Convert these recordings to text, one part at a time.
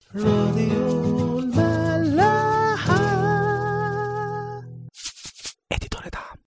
راديو الملاحة اديتور دعم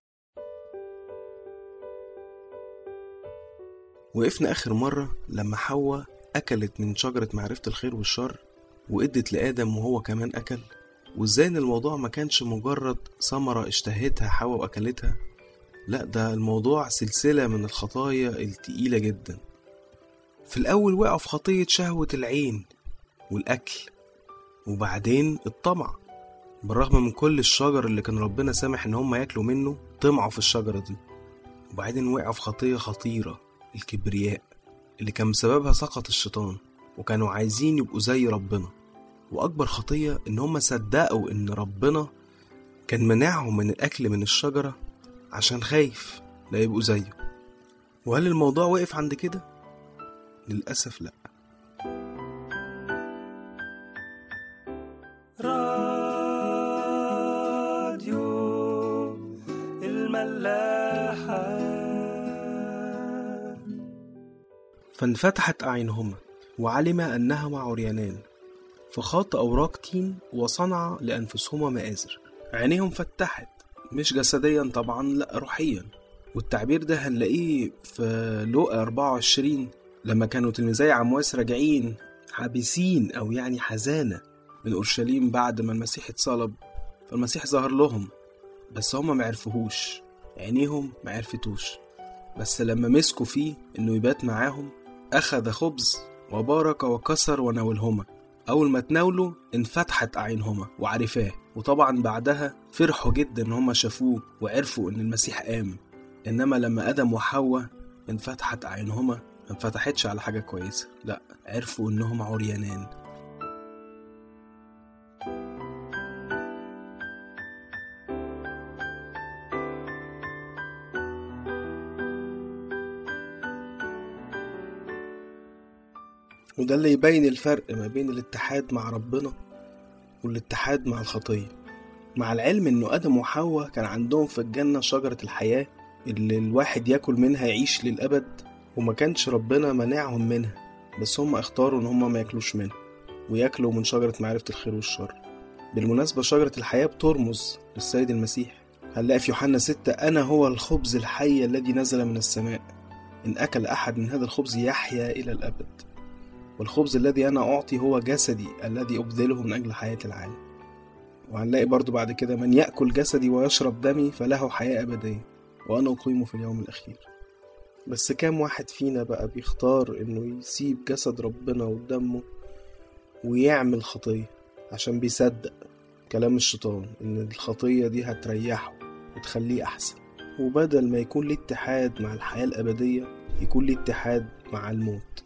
وقفنا آخر مرة لما حواء أكلت من شجرة معرفة الخير والشر وإدت لآدم وهو كمان أكل وإزاي إن الموضوع ما كانش مجرد ثمرة اشتهتها حواء وأكلتها لأ ده الموضوع سلسلة من الخطايا التقيلة جدا في الأول وقعوا في خطية شهوة العين والأكل وبعدين الطمع بالرغم من كل الشجر اللي كان ربنا سامح إن هم ياكلوا منه طمعوا في الشجرة دي وبعدين وقعوا في خطية خطيرة الكبرياء اللي كان بسببها سقط الشيطان وكانوا عايزين يبقوا زي ربنا وأكبر خطية إن هم صدقوا إن ربنا كان منعهم من الأكل من الشجرة عشان خايف لا يبقوا زيه وهل الموضوع وقف عند كده؟ للأسف لأ راديو الملاحة فانفتحت أعينهما وعلما أنهما عريانان فخاط أوراق تين وصنع لأنفسهما مآزر عينيهم فتحت مش جسديا طبعا لا روحيا والتعبير ده هنلاقيه في لوقا 24 لما كانوا تلميذي عمواس راجعين حابسين أو يعني حزانة من أورشليم بعد ما المسيح اتصلب فالمسيح ظهر لهم بس هما معرفوهوش عينيهم معرفتوش بس لما مسكوا فيه إنه يبات معاهم أخذ خبز وبارك وكسر وناولهما أول ما تناولوا انفتحت أعينهما وعرفاه وطبعا بعدها فرحوا جدا إن هما شافوه وعرفوا إن المسيح قام إنما لما آدم وحواء انفتحت أعينهما ما انفتحتش على حاجة كويسة لأ عرفوا إنهم عريانان وده اللي يبين الفرق ما بين الاتحاد مع ربنا والاتحاد مع الخطية مع العلم انه ادم وحواء كان عندهم في الجنة شجرة الحياة اللي الواحد ياكل منها يعيش للأبد وما كانش ربنا منعهم منها بس هم اختاروا ان هم ما ياكلوش منها وياكلوا من شجرة معرفة الخير والشر بالمناسبة شجرة الحياة بترمز للسيد المسيح هنلاقي في يوحنا ستة أنا هو الخبز الحي الذي نزل من السماء إن أكل أحد من هذا الخبز يحيا إلى الأبد والخبز الذي أنا أعطي هو جسدي الذي أبذله من أجل حياة العالم وهنلاقي برضو بعد كده من يأكل جسدي ويشرب دمي فله حياة أبدية وأنا أقيمه في اليوم الأخير بس كام واحد فينا بقى بيختار إنه يسيب جسد ربنا ودمه ويعمل خطية عشان بيصدق كلام الشيطان إن الخطية دي هتريحه وتخليه أحسن وبدل ما يكون ليه اتحاد مع الحياة الأبدية يكون ليه اتحاد مع الموت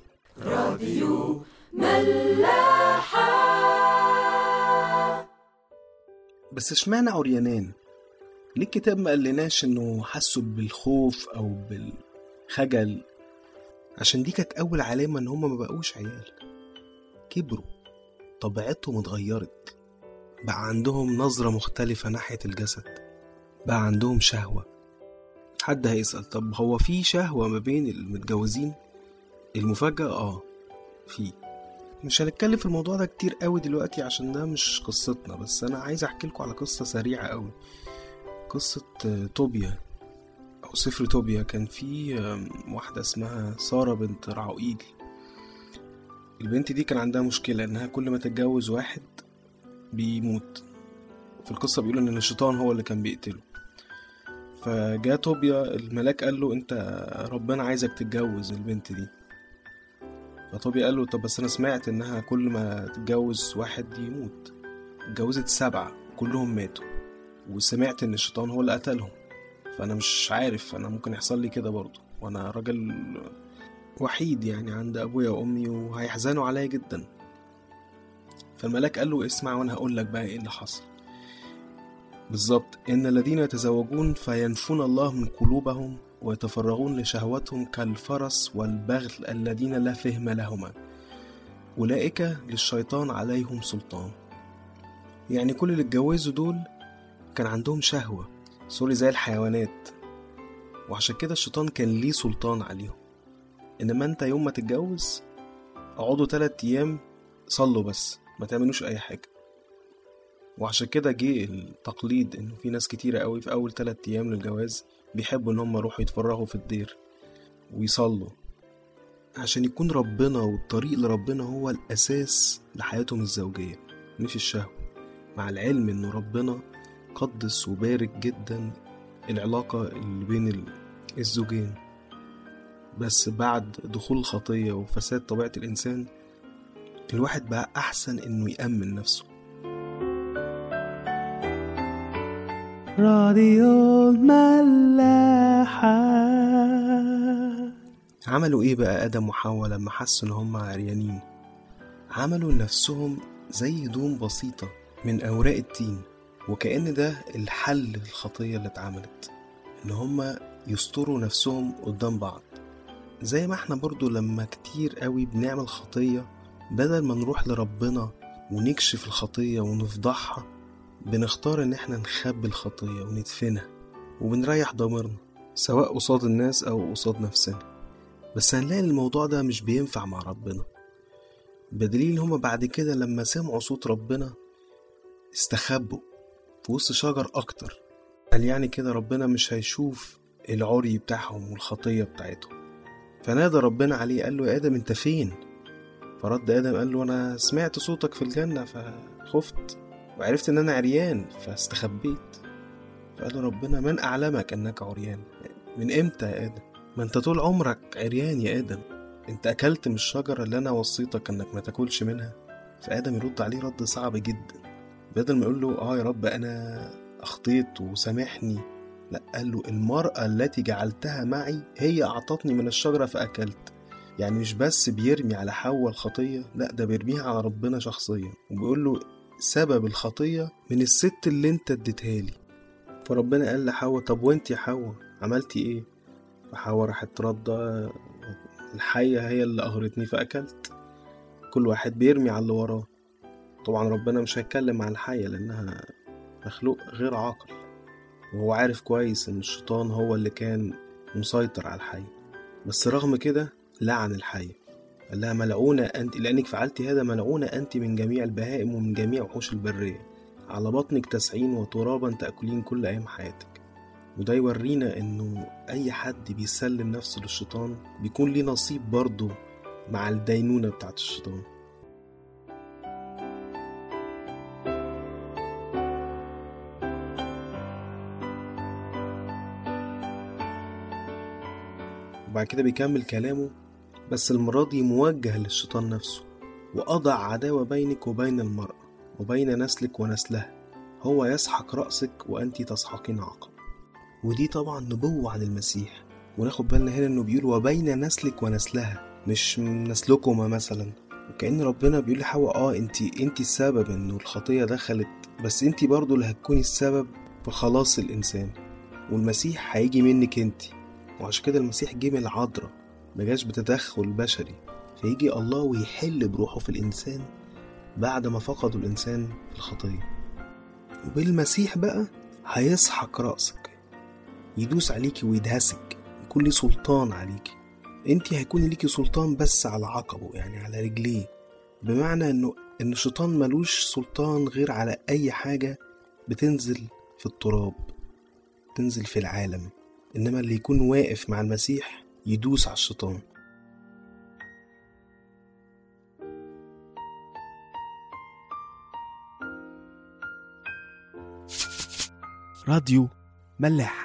بس اشمعنى عريانان ليه الكتاب ما قالناش انه حسوا بالخوف او بالخجل عشان دي كانت اول علامة ان هما ما بقوش عيال كبروا طبيعتهم اتغيرت بقى عندهم نظرة مختلفة ناحية الجسد بقى عندهم شهوة حد هيسأل طب هو في شهوة ما بين المتجوزين المفاجأة اه في مش هنتكلم في الموضوع ده كتير قوي دلوقتي عشان ده مش قصتنا بس انا عايز احكي لكم على قصة سريعة قوي قصة آه، توبيا او سفر توبيا كان في آم، واحدة اسمها سارة بنت رعوئيل البنت دي كان عندها مشكلة انها كل ما تتجوز واحد بيموت في القصة بيقولوا ان الشيطان هو اللي كان بيقتله فجاء توبيا الملاك قال له انت ربنا عايزك تتجوز البنت دي فطوبيا قال له طب بس انا سمعت انها كل ما تتجوز واحد يموت اتجوزت سبعة كلهم ماتوا وسمعت ان الشيطان هو اللي قتلهم فانا مش عارف انا ممكن يحصل لي كده برضه وانا راجل وحيد يعني عند ابويا وامي وهيحزنوا عليا جدا فالملاك قال له اسمع وانا هقول لك بقى ايه اللي حصل بالظبط ان الذين يتزوجون فينفون الله من قلوبهم ويتفرغون لشهوتهم كالفرس والبغل الذين لا فهم لهما أولئك للشيطان عليهم سلطان يعني كل اللي اتجوزوا دول كان عندهم شهوة سوري زي الحيوانات وعشان كده الشيطان كان ليه سلطان عليهم إنما أنت يوم ما تتجوز اقعدوا تلات أيام صلوا بس ما تعملوش اي حاجه وعشان كده جه التقليد انه في ناس كتيره قوي في اول تلات ايام للجواز بيحبوا ان هم يروحوا يتفرغوا في الدير ويصلوا عشان يكون ربنا والطريق لربنا هو الاساس لحياتهم الزوجيه مش الشهوه مع العلم انه ربنا قدس وبارك جدا العلاقه اللي بين ال- الزوجين بس بعد دخول الخطيه وفساد طبيعه الانسان الواحد بقى احسن انه يامن نفسه راديو الملاحة عملوا ايه بقى ادم وحواء لما حسوا ان هم عريانين عملوا لنفسهم زي هدوم بسيطة من اوراق التين وكأن ده الحل للخطية اللي اتعملت ان هم يستروا نفسهم قدام بعض زي ما احنا برضو لما كتير قوي بنعمل خطية بدل ما نروح لربنا ونكشف الخطية ونفضحها بنختار ان احنا نخبي الخطية وندفنها وبنريح ضميرنا سواء قصاد الناس او قصاد نفسنا بس هنلاقي إن الموضوع ده مش بينفع مع ربنا بدليل هما بعد كده لما سمعوا صوت ربنا استخبوا في وسط شجر أكتر قال يعني كده ربنا مش هيشوف العري بتاعهم والخطية بتاعتهم فنادى ربنا عليه قال له يا آدم أنت فين؟ فرد آدم قال له أنا سمعت صوتك في الجنة فخفت وعرفت إن أنا عريان فاستخبيت فقال له ربنا من أعلمك أنك عريان من إمتى يا آدم؟ ما أنت طول عمرك عريان يا آدم أنت أكلت من الشجرة اللي أنا وصيتك إنك ما تاكلش منها فآدم يرد عليه رد صعب جدا بدل ما يقول له آه يا رب أنا أخطيت وسامحني لا قال له المرأة التي جعلتها معي هي أعطتني من الشجرة فأكلت يعني مش بس بيرمي على حواء الخطية لا ده بيرميها على ربنا شخصيا وبيقول له سبب الخطية من الست اللي انت اديتها لي فربنا قال لحواء طب وانت يا حواء عملتي ايه فحواء راحت ردة الحية هي اللي أغرتني فأكلت كل واحد بيرمي على اللي وراه طبعا ربنا مش هيتكلم عن الحية لأنها مخلوق غير عاقل وهو عارف كويس إن الشيطان هو اللي كان مسيطر على الحية بس رغم كده لعن الحية قال لها ملعونة أنت لأنك فعلت هذا ملعونة أنت من جميع البهائم ومن جميع وحوش البرية على بطنك تسعين وترابا تأكلين كل أيام حياتك وده يورينا إنه أي حد بيسلم نفسه للشيطان بيكون ليه نصيب برضه مع الدينونة بتاعت الشيطان وبعد كده بيكمل كلامه بس المرة دي موجه للشيطان نفسه وأضع عداوة بينك وبين المرأة وبين نسلك ونسلها هو يسحق رأسك وأنت تسحقين عقب ودي طبعا نبوة عن المسيح وناخد بالنا هنا انه بيقول وبين نسلك ونسلها مش من نسلكما مثلا وكأن ربنا بيقول لحواء اه انت انت السبب انه الخطية دخلت بس انت برضو اللي هتكوني السبب في خلاص الانسان والمسيح هيجي منك انت وعشان كده المسيح جه من العذراء مجاش بتدخل بشري فيجي الله ويحل بروحه في الإنسان بعد ما فقدوا الإنسان في الخطية وبالمسيح بقى هيسحق رأسك يدوس عليكي ويدهسك يكون ليه سلطان عليكي انت هيكون ليكي سلطان بس على عقبه يعني على رجليه بمعنى انه ان الشيطان ملوش سلطان غير على اي حاجة بتنزل في التراب تنزل في العالم انما اللي يكون واقف مع المسيح يدوس على الشيطان راديو ملاح